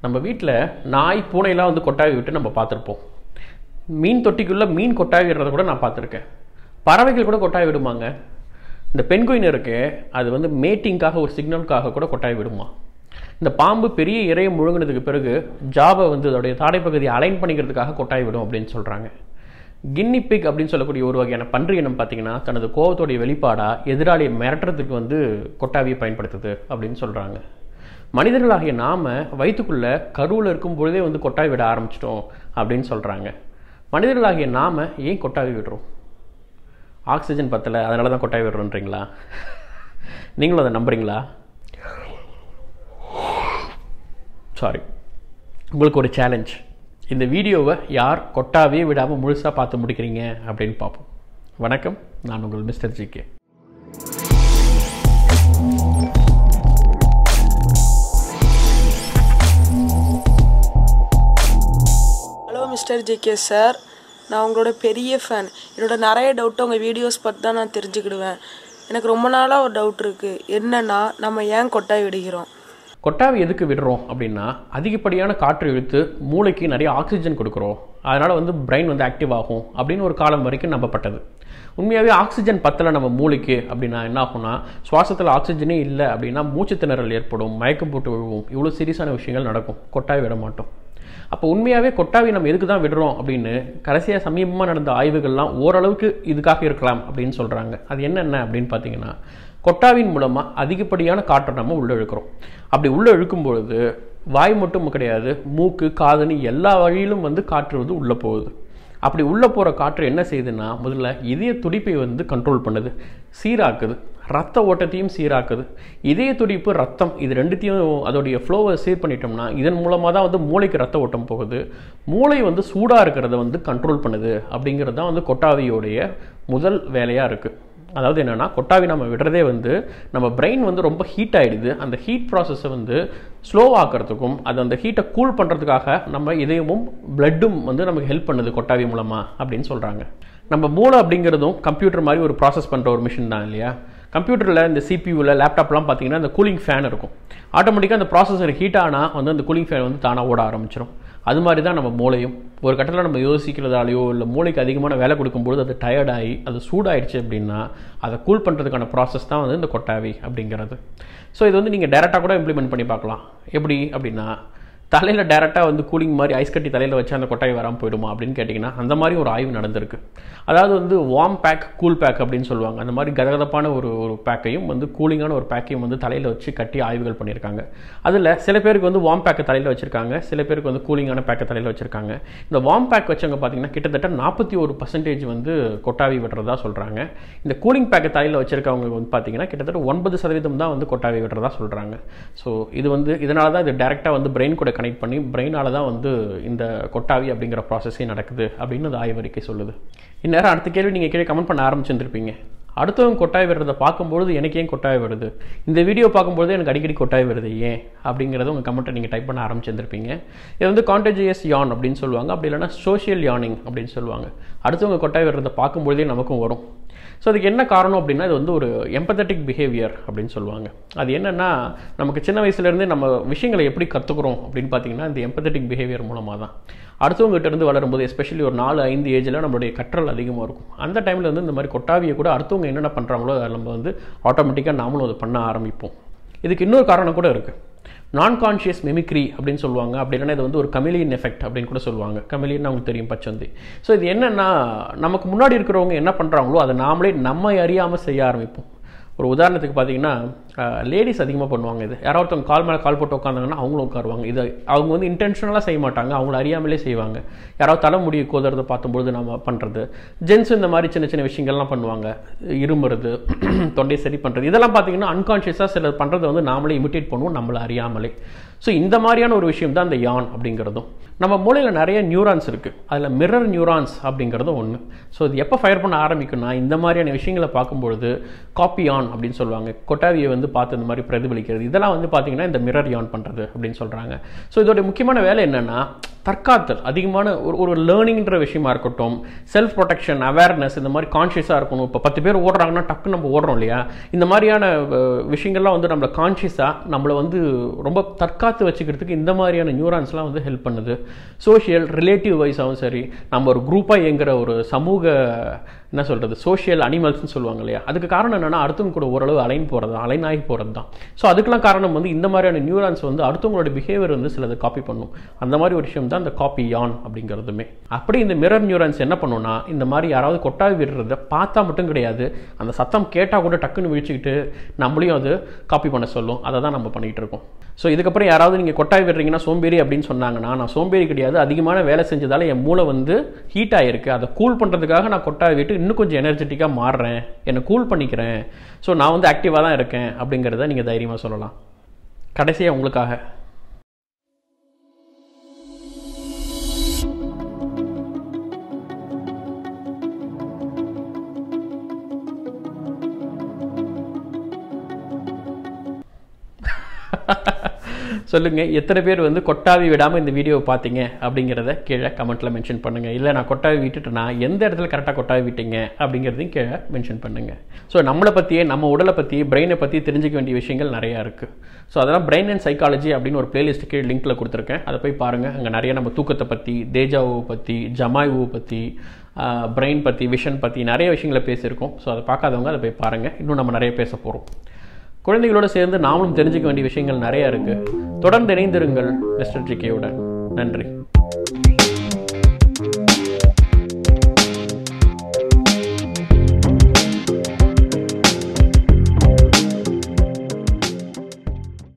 நம்ம வீட்டில் நாய் பூனையெல்லாம் வந்து கொட்டாவி விட்டு நம்ம பார்த்துருப்போம் மீன் தொட்டிக்குள்ளே மீன் கொட்டாவி விடுறத கூட நான் பார்த்துருக்கேன் பறவைகள் கூட கொட்டாவி விடுமாங்க இந்த பெண்குயின் இருக்கு அது வந்து மேட்டிங்காக ஒரு சிக்னலுக்காக கூட கொட்டாவி விடுமா இந்த பாம்பு பெரிய இறையை முழுங்கினதுக்கு பிறகு ஜாபை வந்து அதோடைய தாடைப்பகுதியை அலைன் பண்ணிக்கிறதுக்காக கொட்டாவி விடும் அப்படின்னு சொல்கிறாங்க கின்னி பிக் அப்படின்னு சொல்லக்கூடிய ஒரு வகையான பன்றி இனம் பார்த்தீங்கன்னா தனது கோபத்தோடைய வெளிப்பாடாக எதிராளியை மிரட்டுறதுக்கு வந்து கொட்டாவியை பயன்படுத்துது அப்படின்னு சொல்கிறாங்க மனிதர்களாகிய நாம வயிற்றுக்குள்ள கருவில் இருக்கும் பொழுதே வந்து கொட்டாவி விட ஆரம்பிச்சிட்டோம் அப்படின்னு சொல்கிறாங்க மனிதர்களாகிய நாம ஏன் கொட்டாவி விடுறோம் ஆக்சிஜன் பத்தலை அதனால தான் கொட்டாவி விடுறோன்றீங்களா நீங்களும் அதை நம்புறீங்களா சாரி உங்களுக்கு ஒரு சேலஞ்ச் இந்த வீடியோவை யார் கொட்டாவே விடாமல் முழுசாக பார்த்து முடிக்கிறீங்க அப்படின்னு பார்ப்போம் வணக்கம் நான் உங்கள் mister G K hello mister JK sir நான் உங்களோட பெரிய ஃபேன் என்னோட நிறைய டவுட்டை உங்கள் வீடியோஸ் பார்த்து தான் நான் தெரிஞ்சுக்கிடுவேன் எனக்கு ரொம்ப நாளாக ஒரு டவுட் இருக்குது என்னன்னா நம்ம ஏன் கொட்டாய் விடுகிறோம் கொட்டாவி எதுக்கு விடுறோம் அப்படின்னா அதிகப்படியான காற்று இழுத்து மூளைக்கு நிறைய ஆக்சிஜன் கொடுக்குறோம் அதனால் வந்து பிரெயின் வந்து ஆக்டிவ் ஆகும் அப்படின்னு ஒரு காலம் வரைக்கும் நம்பப்பட்டது உண்மையாகவே ஆக்சிஜன் பத்தலை நம்ம மூளைக்கு அப்படின்னா என்ன ஆகும்னா சுவாசத்தில் ஆக்சிஜனே இல்லை அப்படின்னா மூச்சு திணறல் ஏற்படும் மயக்கம் போட்டு விழுவோம் இவ்வளோ சீரியஸான விஷயங்கள் நடக்கும் கொட்டாவி விட மாட்டோம் அப்போ உண்மையாகவே கொட்டாவி நம்ம எதுக்கு தான் விடுறோம் அப்படின்னு கடைசியாக சமீபமாக நடந்த ஆய்வுகள்லாம் ஓரளவுக்கு இதுக்காக இருக்கலாம் அப்படின்னு சொல்கிறாங்க அது என்னென்ன அப்படின்னு பார்த்தீங்கன்னா கொட்டாவின் மூலமாக அதிகப்படியான காற்றை நம்ம உள்ளே இழுக்கிறோம் அப்படி உள்ளே இழுக்கும் பொழுது வாய் மட்டும் கிடையாது மூக்கு காதுன்னு எல்லா வழியிலும் வந்து காற்று வந்து உள்ளே போகுது அப்படி உள்ளே போகிற காற்று என்ன செய்யுதுன்னா முதல்ல இதய துடிப்பை வந்து கண்ட்ரோல் பண்ணுது சீராக்குது ரத்த ஓட்டத்தையும் சீராக்குது இதய துடிப்பு ரத்தம் இது ரெண்டுத்தையும் அதோடைய ஃப்ளோவை சீர் பண்ணிட்டோம்னா இதன் மூலமாக தான் வந்து மூளைக்கு ரத்த ஓட்டம் போகுது மூளை வந்து சூடாக இருக்கிறத வந்து கண்ட்ரோல் பண்ணுது அப்படிங்கிறது தான் வந்து கொட்டாவியோடைய முதல் வேலையாக இருக்குது அதாவது என்னென்னா கொட்டாவி நம்ம விடுறதே வந்து நம்ம பிரெயின் வந்து ரொம்ப ஹீட் ஆகிடுது அந்த ஹீட் ப்ராசஸை வந்து ஸ்லோ ஆக்கிறதுக்கும் அது அந்த ஹீட்டை கூல் பண்ணுறதுக்காக நம்ம இதயமும் பிளட்டும் வந்து நமக்கு ஹெல்ப் பண்ணுது கொட்டாவி மூலமாக அப்படின்னு சொல்கிறாங்க நம்ம மூளை அப்படிங்கிறதும் கம்ப்யூட்டர் மாதிரி ஒரு ப்ராசஸ் பண்ணுற ஒரு மிஷின் தான் இல்லையா கம்ப்யூட்டரில் இந்த சிபியூவில் லேப்டாப்லாம் பார்த்தீங்கன்னா இந்த கூலிங் ஃபேன் இருக்கும் ஆட்டோமேட்டிக்காக அந்த ப்ராசஸர் ஹீட் ஆனால் வந்து அந்த கூலிங் ஃபேன் வந்து தானாக ஓட ஆரம்பிச்சிடும் அது மாதிரி தான் நம்ம மூளையும் ஒரு கட்டத்தில் நம்ம யோசிக்கிறதாலையோ இல்லை மூளைக்கு அதிகமான வேலை கொடுக்கும்போது அது டயர்டாகி அது சூடாயிடுச்சு அப்படின்னா அதை கூல் பண்ணுறதுக்கான ப்ராசஸ் தான் வந்து இந்த கொட்டாவி அப்படிங்கிறது ஸோ இது வந்து நீங்கள் டேரெக்டாக கூட இம்ப்ளிமெண்ட் பண்ணி பார்க்கலாம் எப்படி அப்படின்னா தலையில் டேரெக்டாக வந்து கூலிங் மாதிரி ஐஸ் கட்டி தலையில் வச்சு அந்த கொட்டாய் வராமல் போயிடுமா அப்படின்னு கேட்டிங்கன்னா அந்த மாதிரி ஒரு ஆய்வு நடந்திருக்கு அதாவது வந்து வார்ம் பேக் கூல் பேக் அப்படின்னு சொல்லுவாங்க அந்த மாதிரி கதகதப்பான ஒரு ஒரு பேக்கையும் வந்து கூலிங்கான ஒரு பேக்கையும் வந்து தலையில் வச்சு கட்டி ஆய்வுகள் பண்ணியிருக்காங்க அதில் சில பேருக்கு வந்து வார்ம் பேக்கை தலையில் வச்சுருக்காங்க சில பேருக்கு வந்து கூலிங்கான பேக்கை தலையில் வச்சுருக்காங்க இந்த வார்ம் பேக் வச்சவங்க பார்த்தீங்கன்னா கிட்டத்தட்ட நாற்பத்தி ஒரு பர்சன்டேஜ் வந்து கொட்டாவி விடுறதா சொல்கிறாங்க இந்த கூலிங் பேக்கை தலையில் வச்சுருக்கவங்க வந்து பார்த்தீங்கன்னா கிட்டத்தட்ட ஒன்பது சதவீதம் தான் வந்து கொட்டாவி விடுறதா சொல்கிறாங்க ஸோ இது வந்து இதனால தான் இது டேரெக்டாக வந்து பிரெயின் கூட கனெக்ட் பண்ணி பிரெயினால தான் வந்து இந்த கொட்டாவி அப்படிங்கிற ப்ராசஸே நடக்குது அப்படின்னு அந்த ஆய்வறிக்கை சொல்லுது இந்நேரம் அடுத்த கேள்வி நீங்கள் கீழே கமெண்ட் பண்ண ஆரம்பிச்சிருந்துருப்பீங்க அடுத்தவங்க கொட்டாய் விடுறதை பார்க்கும்பொழுது எனக்கு ஏன் கொட்டாய் வருது இந்த வீடியோ பார்க்கும்பொழுது எனக்கு அடிக்கடி கொட்டாய் வருது ஏன் அப்படிங்கிறத உங்கள் கமெண்ட்டை நீங்கள் டைப் பண்ண ஆரம்பிச்சிருந்துருப்பீங்க இது வந்து கான்டேஜியஸ் யான் அப்படின்னு சொல்லுவாங்க அப்படி இல்லைனா சோஷியல் யானிங் அப்படின்னு சொல்லுவாங்க அடுத்தவங்க கொட்டாய் விடுறதை பார்க்கும்பொழுதே நமக்கும் வரும் ஸோ அதுக்கு என்ன காரணம் அப்படின்னா இது வந்து ஒரு எம்பத்தட்டிக் பிஹேவியர் அப்படின்னு சொல்லுவாங்க அது என்னென்னா நமக்கு சின்ன வயசுலேருந்தே நம்ம விஷயங்களை எப்படி கற்றுக்குறோம் அப்படின்னு பார்த்தீங்கன்னா இந்த எம்பத்தட்டிக் பிஹேவியர் மூலமாக தான் அடுத்தவங்ககிட்ட இருந்து வளரும்போது எஸ்பெஷலி ஒரு நாலு ஐந்து ஏஜில் நம்மளுடைய கற்றல் அதிகமாக இருக்கும் அந்த டைமில் வந்து இந்த மாதிரி கொட்டாவியை கூட அடுத்தவங்க என்னென்ன பண்ணுறாங்களோ அதை நம்ம வந்து ஆட்டோமேட்டிக்காக நாமளும் அதை பண்ண ஆரம்பிப்போம் இதுக்கு இன்னொரு காரணம் கூட இருக்குது நான் கான்ஷியஸ் மிமிக்ரி அப்படின்னு சொல்லுவாங்க அப்படி இல்லைன்னா இது வந்து ஒரு கமிலியன் எஃபெக்ட் அப்படின்னு கூட சொல்லுவாங்க கமிலியன் அவங்களுக்கு தெரியும் பச்சந்தி ஸோ இது என்னென்னா நமக்கு முன்னாடி இருக்கிறவங்க என்ன பண்ணுறாங்களோ அதை நாமளே நம்ம அறியாமல் செய்ய ஆரம்பிப்போம் ஒரு உதாரணத்துக்கு பார்த்தீங்கன்னா லேடிஸ் அதிகமாக பண்ணுவாங்க இது யாராவது ஒருத்தவங்க கால் மேலே கால் போட்டு உட்காந்தாங்கன்னா அவங்களும் உட்காருவாங்க இது அவங்க வந்து இன்டென்ஷனலாக செய்ய மாட்டாங்க அவங்கள அறியாமலே செய்வாங்க யாராவது தலைமுடி கோதுறதை பார்க்கும்பொழுது நம்ம பண்ணுறது ஜென்ஸ் இந்த மாதிரி சின்ன சின்ன விஷயங்கள்லாம் பண்ணுவாங்க இருமுறது தொண்டை சரி பண்ணுறது இதெல்லாம் பார்த்தீங்கன்னா அன்கான்ஷியஸாக சிலர் பண்ணுறதை வந்து நாமளே இமிட்டேட் பண்ணுவோம் நம்மளை அறியாமலே ஸோ இந்த மாதிரியான ஒரு விஷயம் தான் இந்த யான் அப்படிங்கிறதும் நம்ம மூளையில் நிறைய நியூரான்ஸ் இருக்குது அதில் மிரர் நியூரான்ஸ் அப்படிங்கிறதும் ஒன்று ஸோ இது எப்போ ஃபயர் பண்ண ஆரம்பிக்கும்னா இந்த மாதிரியான விஷயங்களை பார்க்கும்பொழுது காப்பி ஆன் அப்படின்னு சொல்லுவாங்க கொட்டாவியை வந்து பார்த்து இந்த மாதிரி பிரதிபலிக்கிறது இதெல்லாம் வந்து பார்த்தீங்கன்னா இந்த மிரர் யான் பண்ணுறது அப்படின்னு சொல்கிறாங்க ஸோ இதோட முக்கியமான வேலை என்னென்னா தற்காத்தல் அதிகமான ஒரு ஒரு லேர்னிங்ன்ற விஷயமா இருக்கட்டும் செல்ஃப் ப்ரொடெக்ஷன் அவேர்னஸ் இந்த மாதிரி கான்ஷியஸாக இருக்கணும் இப்போ பத்து பேர் ஓடுறாங்கன்னா டக்குன்னு நம்ம ஓடுறோம் இல்லையா இந்த மாதிரியான அஹ், விஷயங்கள்லாம் வந்து நம்மளை கான்ஷியஸாக நம்மளை வந்து ரொம்ப தற்காத்து வச்சுக்கிறதுக்கு இந்த மாதிரியான நியூரான்ஸ்லாம் வந்து ஹெல்ப் பண்ணுது சோஷியல் ரிலேட்டிவ் வைஸாகவும் சரி நம்ம ஒரு குரூப்பாக இயங்குற ஒரு சமூக என்ன சொல்கிறது சோஷியல் அனிமல்ஸ்னு சொல்லுவாங்க இல்லையா அதுக்கு காரணம் என்னன்னா அடுத்தவங்க கூட ஓரளவு அலைன் போகிறது அலைன் ஆகி போகிறது தான் ஸோ அதுக்கெல்லாம் காரணம் வந்து இந்த மாதிரியான நியூரான்ஸ் வந்து அடுத்தவங்களோட பிஹேவியர் வந்து சிலது காப்பி பண்ணும் அந்த மாதிரி ஒரு விஷயம் தான் இந்த காப்பி யான் அப்படிங்கிறதுமே அப்படி இந்த மிரர் நியூரான்ஸ் என்ன பண்ணுன்னா இந்த மாதிரி யாராவது கொட்டாவி விடுறத பார்த்தா மட்டும் கிடையாது அந்த சத்தம் கேட்டால் கூட டக்குன்னு விழிச்சுக்கிட்டு நம்மளையும் அது காப்பி பண்ண சொல்லும் அதை தான் நம்ம பண்ணிகிட்டு இருக்கோம் ஸோ இதுக்கப்புறம் யாராவது நீங்கள் கொட்டாய் விடுறீங்கன்னா சோம்பேறி அப்படின்னு சொன்னாங்கன்னா நான் சோம்பேறி கிடையாது அதிகமான வேலை செஞ்சதால என் மூளை வந்து ஹீட் ஆகிருக்கு அதை கூல் பண்ணுறதுக்காக நான் கொட்டாய் விட்டு இன்னும் கொஞ்சம் எனர்ஜெட்டிக்காக மாறுறேன் என்னை கூல் பண்ணிக்கிறேன் ஸோ நான் வந்து ஆக்டிவாக தான் இருக்கேன் அப்படிங்கிறத நீங்கள் தைரியமாக சொல்லலாம் கடைசியாக உங்களுக்காக சொல்லுங்க எத்தனை பேர் வந்து கொட்டாவி விடாமல் இந்த வீடியோவை பார்த்தீங்க அப்படிங்கிறத கீழே கமெண்ட்ல மென்ஷன் பண்ணுங்க இல்லை நான் கொட்டாவி விட்டுட்டேன்னா எந்த இடத்துல கரெக்டாக கொட்டாவி விட்டீங்க அப்படிங்கிறதையும் கீழே மென்ஷன் பண்ணுங்க ஸோ நம்மளை பற்றியே நம்ம உடலை பற்றி பிரெயினை பற்றி தெரிஞ்சுக்க வேண்டிய விஷயங்கள் நிறையா இருக்கு ஸோ அதெல்லாம் பிரெயின் அண்ட் சைக்காலஜி அப்படின்னு ஒரு பிளேலிஸ்ட் கீழே லிங்க்ல கொடுத்துருக்கேன் அதை போய் பாருங்க அங்கே நிறைய நம்ம தூக்கத்தை பற்றி தேஜாவை பற்றி ஜமாயுவை பற்றி பிரெயின் பற்றி விஷன் பற்றி நிறைய விஷயங்களை பேசியிருக்கோம் ஸோ அதை பார்க்காதவங்க அதை போய் பாருங்கள் இன்னும் நம்ம நிறைய பேச போகிறோம் குழந்தைகளோடு சேர்ந்து நாமளும் தெரிஞ்சுக்க வேண்டிய விஷயங்கள் நிறைய இருக்கு தொடர்ந்து இணைந்திருங்கள் மிஸ்டர் ஜிகேவுடன் நன்றி